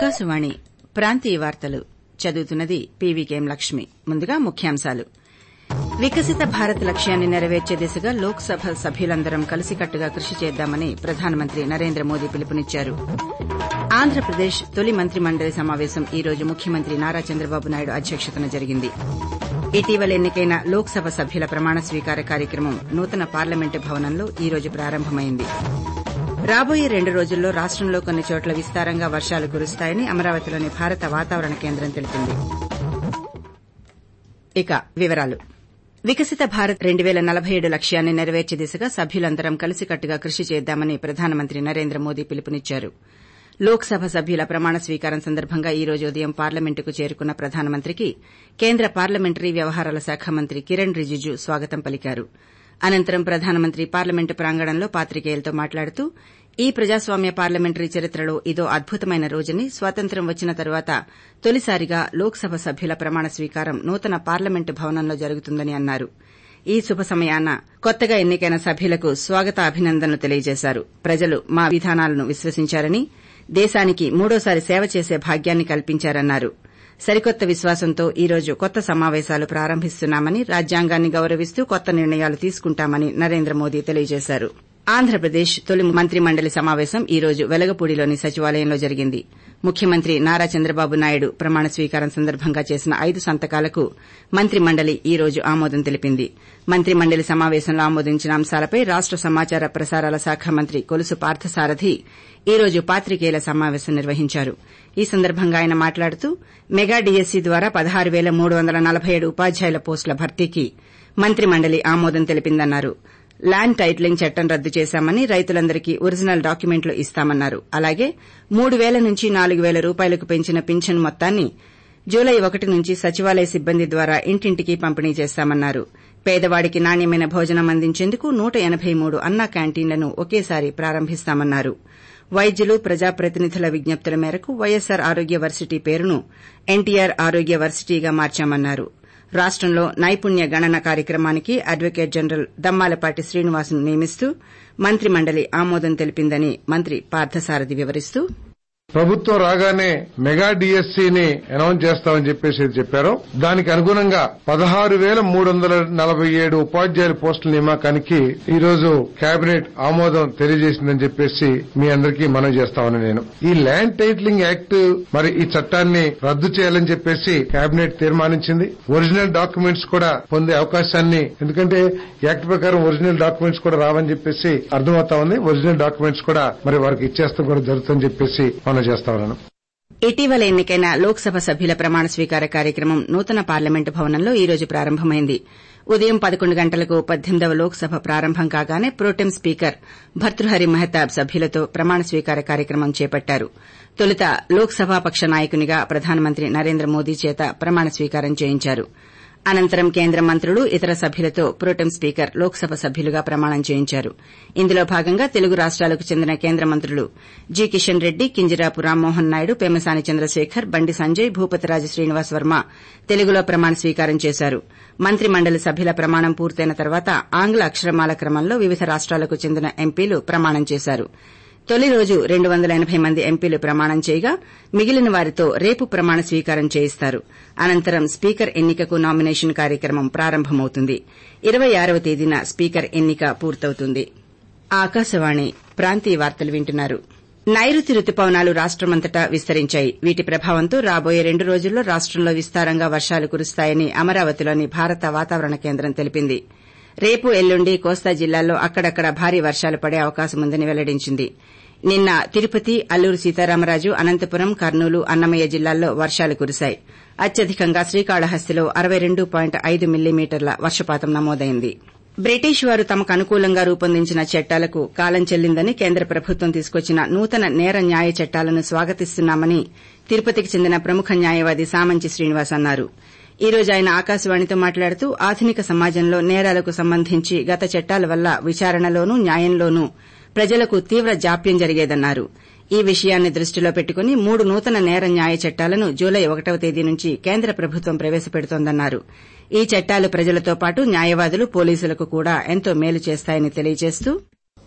ఆకాశవాణి ప్రాంతీయ వార్తలు చదువుతున్నది పీవీకేఎం లక్ష్మి ముందుగా ముఖ్యాంశాలు వికసిత భారత్ లక్ష్యాన్ని నెరవేర్చే దిశగా లోక్ సభ సభ్యులందరం కలిసికట్టుగా కృషి చేద్దామని ప్రధానమంత్రి నరేంద్ర మోదీ పిలుపునిచ్చారు ఆంధ్రప్రదేశ్ తొలి మంత్రి మండలి సమావేశం ఈ రోజు ముఖ్యమంత్రి నారా చంద్రబాబు నాయుడు అధ్యక్షతన జరిగింది ఇటీవల ఎన్నికైన లోక్ సభ సభ్యుల ప్రమాణ స్వీకార కార్యక్రమం నూతన పార్లమెంటు భవనంలో ఈ రోజు ప్రారంభమైంది రాబోయే రెండు రోజుల్లో రాష్టంలో కొన్ని చోట్ల విస్తారంగా వర్షాలు కురుస్తాయని అమరావతిలోని భారత వాతావరణ కేంద్రం తెలిపింది ఇక వివరాలు వికసిత భారత్ రెండు పేల నలభై ఏడు లక్ష్యాన్ని నెరవేర్చే దిశగా సభ్యులందరం కలిసికట్టుగా కృషి చేద్దామని ప్రధానమంత్రి నరేంద్ర మోదీ పిలుపునిచ్చారు లోక్ సభ సభ్యుల ప్రమాణ స్వీకారం సందర్భంగా ఈ రోజు ఉదయం పార్లమెంటుకు చేరుకున్న ప్రధానమంత్రికి కేంద్ర పార్లమెంటరీ వ్యవహారాల శాఖ మంత్రి కిరణ్ రిజిజు స్వాగతం పలికారు అనంతరం ప్రధానమంత్రి పార్లమెంటు ప్రాంగణంలో పాత్రికేయులతో మాట్లాడుతూ ఈ ప్రజాస్వామ్య పార్లమెంటరీ చరిత్రలో ఇదో అద్భుతమైన రోజని స్వాతంత్ర్యం వచ్చిన తరువాత తొలిసారిగా లోక్ సభ సభ్యుల ప్రమాణ స్వీకారం నూతన పార్లమెంటు భవనంలో జరుగుతుందని అన్నారు ఈ శుభ సమయాన కొత్తగా ఎన్నికైన సభ్యులకు స్వాగతాభినందనలు తెలియజేశారు ప్రజలు మా విధానాలను విశ్వసించారని దేశానికి మూడోసారి సేవ చేసే భాగ్యాన్ని కల్పించారన్నారు సరికొత్త విశ్వాసంతో ఈ రోజు కొత్త సమావేశాలు ప్రారంభిస్తున్నామని రాజ్యాంగాన్ని గౌరవిస్తూ కొత్త నిర్ణయాలు తీసుకుంటామని నరేంద్ర మోదీ తెలియజేశారు ఆంధ్రప్రదేశ్ తొలి మంత్రి మండలి సమావేశం ఈ రోజు వెలగపూడిలోని సచివాలయంలో జరిగింది ముఖ్యమంత్రి నారా చంద్రబాబు నాయుడు ప్రమాణ స్వీకారం సందర్భంగా చేసిన ఐదు సంతకాలకు మంత్రి మండలి ఈ రోజు ఆమోదం తెలిపింది మంత్రి మండలి సమావేశంలో ఆమోదించిన అంశాలపై రాష్ట సమాచార ప్రసారాల శాఖ మంత్రి కొలుసు పార్థసారథి ఈ రోజు పాత్రికేయుల సమావేశం నిర్వహించారు ఈ సందర్భంగా ఆయన మాట్లాడుతూ మెగా డీఎస్సీ ద్వారా పదహారు పేల మూడు వందల నలబై ఏడు ఉపాధ్యాయుల పోస్టుల భర్తీకి మంత్రి మండలి ఆమోదం తెలిపిందన్నారు ల్యాండ్ టైటిలింగ్ చట్టం రద్దు చేశామని రైతులందరికీ ఒరిజినల్ డాక్యుమెంట్లు ఇస్తామన్నారు అలాగే మూడు పేల నుంచి నాలుగు పేల రూపాయలకు పెంచిన పింఛన్ మొత్తాన్ని జూలై ఒకటి నుంచి సచివాలయ సిబ్బంది ద్వారా ఇంటింటికి పంపిణీ చేస్తామన్నారు పేదవాడికి నాణ్యమైన భోజనం అందించేందుకు నూట ఎనబై మూడు అన్నా క్యాంటీన్లను ఒకేసారి ప్రారంభిస్తామన్నారు వైద్యులు ప్రజాప్రతినిధుల విజ్ఞప్తుల మేరకు వైఎస్సార్ ఆరోగ్య వర్సిటీ పేరును ఎన్టీఆర్ ఆరోగ్య వర్సిటీగా మార్చామన్నారు రాష్టంలో నైపుణ్య గణన కార్యక్రమానికి అడ్వకేట్ జనరల్ దమ్మాలపాటి శ్రీనివాసును నియమిస్తూ మంత్రి మండలి ఆమోదం తెలిపిందని మంత్రి పార్థసారథి వివరిస్తూ ప్రభుత్వం రాగానే మెగా డిఎస్సీని అనౌన్స్ చేస్తామని చెప్పేసి చెప్పారు దానికి అనుగుణంగా పదహారు వేల మూడు వందల నలభై ఏడు ఉపాధ్యాయుల పోస్టుల నియామకానికి ఈ రోజు కేబినెట్ ఆమోదం తెలియజేసిందని చెప్పేసి మీ అందరికీ మనవి చేస్తామని నేను ఈ ల్యాండ్ టైటిలింగ్ యాక్ట్ మరి ఈ చట్టాన్ని రద్దు చేయాలని చెప్పేసి కేబినెట్ తీర్మానించింది ఒరిజినల్ డాక్యుమెంట్స్ కూడా పొందే అవకాశాన్ని ఎందుకంటే యాక్ట్ ప్రకారం ఒరిజినల్ డాక్యుమెంట్స్ కూడా రావని చెప్పేసి అర్థమవుతా ఉంది ఒరిజినల్ డాక్యుమెంట్స్ కూడా మరి వారికి ఇచ్చేస్తాం కూడా జరుగుతుందని చెప్పేసి మనం చేస్తా ఉన్నాను ఇటీవల ఎన్నికైన లోక్ సభ సభ్యుల ప్రమాణ స్వీకార కార్యక్రమం నూతన పార్లమెంటు భవనంలో ఈ రోజు ప్రారంభమైంది ఉదయం పదకొండు గంటలకు పద్దెనిమిదవ లోక్ సభ ప్రారంభం కాగానే ప్రోటెం స్పీకర్ భర్తృహరి మెహతాబ్ సభ్యులతో ప్రమాణ స్వీకార కార్యక్రమం చేపట్టారు తొలుత లోక్ సభాపక్ష నాయకునిగా ప్రధానమంత్రి నరేంద్ర మోదీ చేత ప్రమాణ స్వీకారం చేయించారు అనంతరం కేంద్ర మంత్రులు ఇతర సభ్యులతో ప్రోటెం స్పీకర్ లోక్ సభ సభ్యులుగా ప్రమాణం చేయించారు ఇందులో భాగంగా తెలుగు రాష్టాలకు చెందిన కేంద్ర మంత్రులు జి కిషన్ రెడ్డి కింజరాపు రామ్మోహన్ నాయుడు పేమసాని చంద్రశేఖర్ బండి సంజయ్ భూపతిరాజు శ్రీనివాస్ వర్మ తెలుగులో ప్రమాణ స్వీకారం చేశారు మంత్రి మండలి సభ్యుల ప్రమాణం పూర్తయిన తర్వాత ఆంగ్ల అక్షరమాల క్రమంలో వివిధ రాష్టాలకు చెందిన ఎంపీలు ప్రమాణం చేశారు తొలి రోజు రెండు వందల ఎనబై మంది ఎంపీలు ప్రమాణం చేయగా మిగిలిన వారితో రేపు ప్రమాణ స్వీకారం చేయిస్తారు అనంతరం స్పీకర్ ఎన్నికకు నామినేషన్ కార్యక్రమం ప్రారంభమవుతుంది ఇరవై ఆరవ తేదీన స్పీకర్ ఎన్నిక పూర్తవుతుంది ఆకాశవాణి ప్రాంతీయ వార్తలు వింటున్నారు నైరుతి రుతుపవనాలు రాష్టమంతటా విస్తరించాయి వీటి ప్రభావంతో రాబోయే రెండు రోజుల్లో రాష్టంలో విస్తారంగా వర్షాలు కురుస్తాయని అమరావతిలోని భారత వాతావరణ కేంద్రం తెలిపింది రేపు ఎల్లుండి కోస్తా జిల్లాల్లో అక్కడక్కడ భారీ వర్షాలు పడే అవకాశముందని వెల్లడించింది నిన్న తిరుపతి అల్లూరు సీతారామరాజు అనంతపురం కర్నూలు అన్నమయ్య జిల్లాల్లో వర్షాలు కురిశాయి అత్యధికంగా శ్రీకాళహస్తిలో అరవై రెండు పాయింట్ ఐదు మిల్లీమీటర్ల వర్షపాతం నమోదైంది బ్రిటిష్ వారు తమకు అనుకూలంగా రూపొందించిన చట్టాలకు కాలం చెల్లిందని కేంద్ర ప్రభుత్వం తీసుకొచ్చిన నూతన నేర న్యాయ చట్టాలను స్వాగతిస్తున్నామని తిరుపతికి చెందిన ప్రముఖ న్యాయవాది సామంచి శ్రీనివాస్ అన్నారు ఈ రోజు ఆయన ఆకాశవాణితో మాట్లాడుతూ ఆధునిక సమాజంలో నేరాలకు సంబంధించి గత చట్టాల వల్ల విచారణలోనూ న్యాయంలోనూ ప్రజలకు తీవ్ర జాప్యం జరిగేదన్నారు ఈ విషయాన్ని దృష్టిలో పెట్టుకుని మూడు నూతన నేర న్యాయ చట్టాలను జూలై ఒకటవ తేదీ నుంచి కేంద్ర ప్రభుత్వం ప్రవేశపెడుతోందన్నారు ఈ చట్టాలు ప్రజలతో పాటు న్యాయవాదులు పోలీసులకు కూడా ఎంతో మేలు చేస్తాయని తెలియజేస్తూ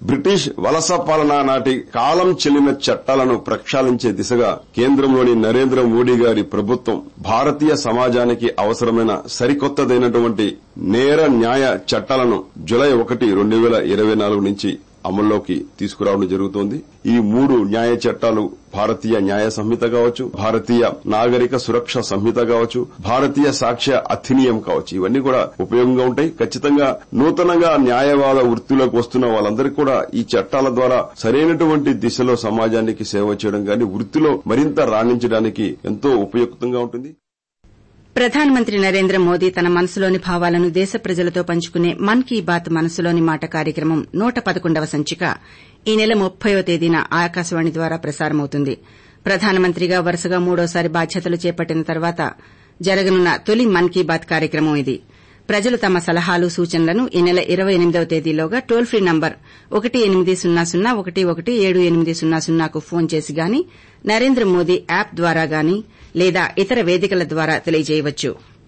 బ్రిటిష్ వలస పాలన నాటి కాలం చెల్లిన చట్టాలను ప్రక్షాళించే దిశగా కేంద్రంలోని నరేంద్ర మోడీ గారి ప్రభుత్వం భారతీయ సమాజానికి అవసరమైన సరికొత్తదైనటువంటి నేర న్యాయ చట్టాలను జులై ఒకటి రెండు వేల ఇరవై నాలుగు నుంచి అమల్లోకి తీసుకురావడం జరుగుతోంది ఈ మూడు న్యాయ చట్టాలు భారతీయ న్యాయ సంహిత కావచ్చు భారతీయ నాగరిక సురక్ష సంహిత కావచ్చు భారతీయ సాక్ష్య అధినియం కావచ్చు ఇవన్నీ కూడా ఉపయోగంగా ఉంటాయి ఖచ్చితంగా నూతనంగా న్యాయవాద వృత్తిలోకి వస్తున్న వాళ్ళందరికీ కూడా ఈ చట్టాల ద్వారా సరైనటువంటి దిశలో సమాజానికి సేవ చేయడం కానీ వృత్తిలో మరింత రాణించడానికి ఎంతో ఉపయుక్తంగా ఉంటుంది ప్రధానమంత్రి నరేంద్ర మోదీ తన మనసులోని భావాలను దేశ ప్రజలతో పంచుకునే మన్ కీ బాత్ మనసులోని మాట కార్యక్రమం నూట పదకొండవ సంచిక ఈ నెల ముప్పైవ తేదీన ఆకాశవాణి ద్వారా ప్రసారమవుతుంది ప్రధానమంత్రిగా వరుసగా మూడోసారి బాధ్యతలు చేపట్టిన తర్వాత జరగనున్న తొలి మన్ కీ బాత్ కార్యక్రమం ఇది ప్రజలు తమ సలహాలు సూచనలను ఈ నెల ఇరవై ఎనిమిదవ తేదీలోగా టోల్ ఫ్రీ నంబర్ ఒకటి ఎనిమిది సున్నా సున్నా ఒకటి ఒకటి ఏడు ఎనిమిది సున్నా సున్నాకు ఫోన్ చేసి గాని నరేంద్ర మోదీ యాప్ ద్వారా గాని లేదా ఇతర వేదికల ద్వారా తెలియజేయవచ్చు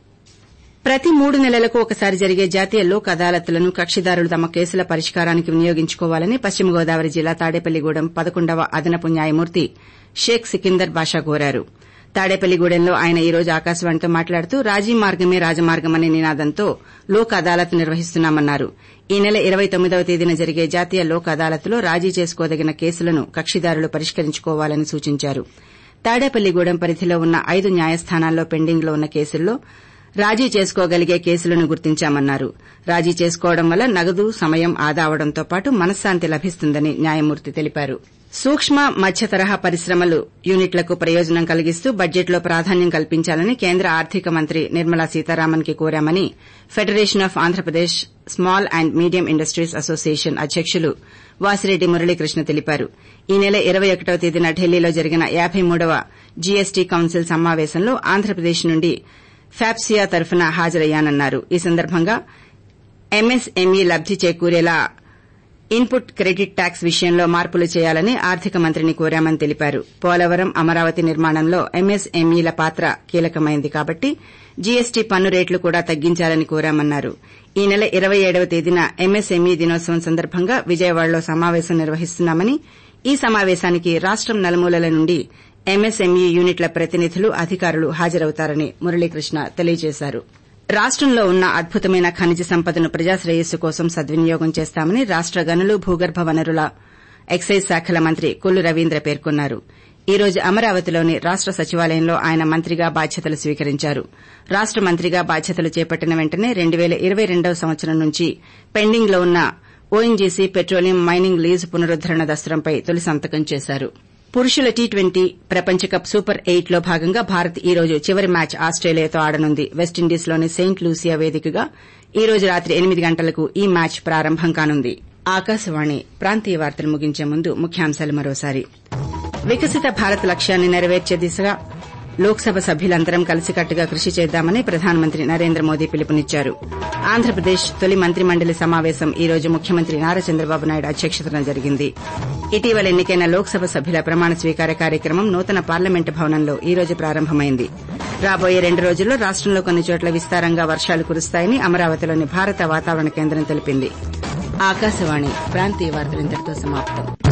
ప్రతి మూడు నెలలకు ఒకసారి జరిగే జాతీయ లోక్ అదాలత్లను కక్షిదారులు తమ కేసుల పరిష్కారానికి వినియోగించుకోవాలని పశ్చిమ గోదావరి జిల్లా తాడేపల్లిగూడెం పదకొండవ అదనపు న్యాయమూర్తి షేక్ సికిందర్ బాషా కోరారు తాడేపల్లిగూడెంలో ఆయన ఈ రోజు ఆకాశవాణితో మాట్లాడుతూ రాజీ మార్గమే రాజమార్గం అనే నినాదంతో లోక్ అదాలత్ నిర్వహిస్తున్నామన్నారు ఈ నెల ఇరవై తొమ్మిదవ తేదీన జరిగే జాతీయ లోక్ అదాలత్లో రాజీ చేసుకోదగిన కేసులను కక్షిదారులు పరిష్కరించుకోవాలని సూచించారు తాడేపల్లిగూడెం పరిధిలో ఉన్న ఐదు న్యాయస్థానాల్లో పెండింగ్లో ఉన్న కేసుల్లో రాజీ చేసుకోగలిగే కేసులను గుర్తించామన్నారు రాజీ చేసుకోవడం వల్ల నగదు సమయం ఆదా అవడంతో పాటు మనశ్శాంతి లభిస్తుందని న్యాయమూర్తి తెలిపారు సూక్ష్మ మధ్య తరహా పరిశ్రమలు యూనిట్లకు ప్రయోజనం కలిగిస్తూ బడ్జెట్లో ప్రాధాన్యం కల్పించాలని కేంద్ర ఆర్థిక మంత్రి నిర్మలా సీతారామన్ కి కోరామని federation of Andhra Pradesh small and medium industries association అధ్యకులు వాసిరెడ్డి మురళీకృష్ణ తెలిపారు ఈ నెల ఇరవై ఒకటవ తేదీన ఢిల్లీలో జరిగిన యాబై మూడవ జీఎస్టీ కౌన్సిల్ సమావేశంలో ఆంధ్రప్రదేశ్ నుండి ఫ్యాప్సియా తరఫున హాజరయ్యానన్నారు ఈ సందర్భంగా ఎంఎస్ఎంఈ లబ్ది చేకూరేలా ఇన్పుట్ క్రెడిట్ ట్యాక్స్ విషయంలో మార్పులు చేయాలని ఆర్థిక మంత్రిని కోరామని తెలిపారు పోలవరం అమరావతి నిర్మాణంలో ఎంఎస్ఎంఈల పాత్ర కీలకమైంది కాబట్టి జీఎస్టీ పన్ను రేట్లు కూడా తగ్గించాలని కోరామన్నారు ఈ నెల ఇరవై ఏడవ తేదీన ఎంఎస్ఎంఈ దినోత్సవం సందర్భంగా విజయవాడలో సమావేశం నిర్వహిస్తున్నామని ఈ సమావేశానికి రాష్టం నలుమూలల నుండి ఎంఎస్ఎంఈ యూనిట్ల ప్రతినిధులు అధికారులు హాజరవుతారని మురళీకృష్ణ తెలియజేశారు రాష్టంలో ఉన్న అద్భుతమైన ఖనిజ సంపదను ప్రజాశ్రేయస్సు కోసం సద్వినియోగం చేస్తామని రాష్ట గనులు భూగర్భ వనరుల ఎక్సైజ్ శాఖల మంత్రి కొల్లు రవీంద్ర పేర్కొన్నారు ఈ రోజు అమరావతిలోని రాష్ట సచివాలయంలో ఆయన మంత్రిగా బాధ్యతలు స్వీకరించారు రాష్ట మంత్రిగా బాధ్యతలు చేపట్టిన వెంటనే రెండు పేల ఇరవై రెండవ సంవత్సరం నుంచి పెండింగ్లో ఉన్న ఓఎన్జీసీ పెట్రోలియం మైనింగ్ లీజు పునరుద్దరణ దస్త్రంపై తొలి సంతకం చేశారు పురుషుల టీ ట్వంటీ ప్రపంచ కప్ సూపర్ ఎయిట్ లో భాగంగా భారత్ ఈ రోజు చివరి మ్యాచ్ ఆస్టేలియాతో ఆడనుంది వెస్టిండీస్లోని సెయింట్ లూసియా వేదికగా ఈ రోజు రాత్రి ఎనిమిది గంటలకు ఈ మ్యాచ్ ప్రారంభం కానుంది ఆకాశవాణి ప్రాంతీయ వార్తలు ముగించే ముందు ముఖ్యాంశాలు మరోసారి వికసిత భారత్ లక్ష్యాన్ని నెరవేర్చే దిశగా లోక్సభ సభ్యులందరం కలిసికట్టుగా కృషి చేద్దామని ప్రధానమంత్రి నరేంద్ర మోదీ పిలుపునిచ్చారు ఆంధ్రప్రదేశ్ తొలి మంత్రిమండలి సమావేశం ఈ రోజు ముఖ్యమంత్రి నారా చంద్రబాబు నాయుడు అధ్యక్షతన జరిగింది ఇటీవల ఎన్నికైన లోక్సభ సభ్యుల ప్రమాణ స్వీకార కార్యక్రమం నూతన పార్లమెంటు భవనంలో ఈ రోజు ప్రారంభమైంది రాబోయే రెండు రోజుల్లో రాష్టంలో కొన్ని చోట్ల విస్తారంగా వర్షాలు కురుస్తాయని అమరావతిలోని భారత వాతావరణ కేంద్రం తెలిపింది ఆకాశవాణి ప్రాంతీయ వార్తలు ఇంతటితో సమాప్తం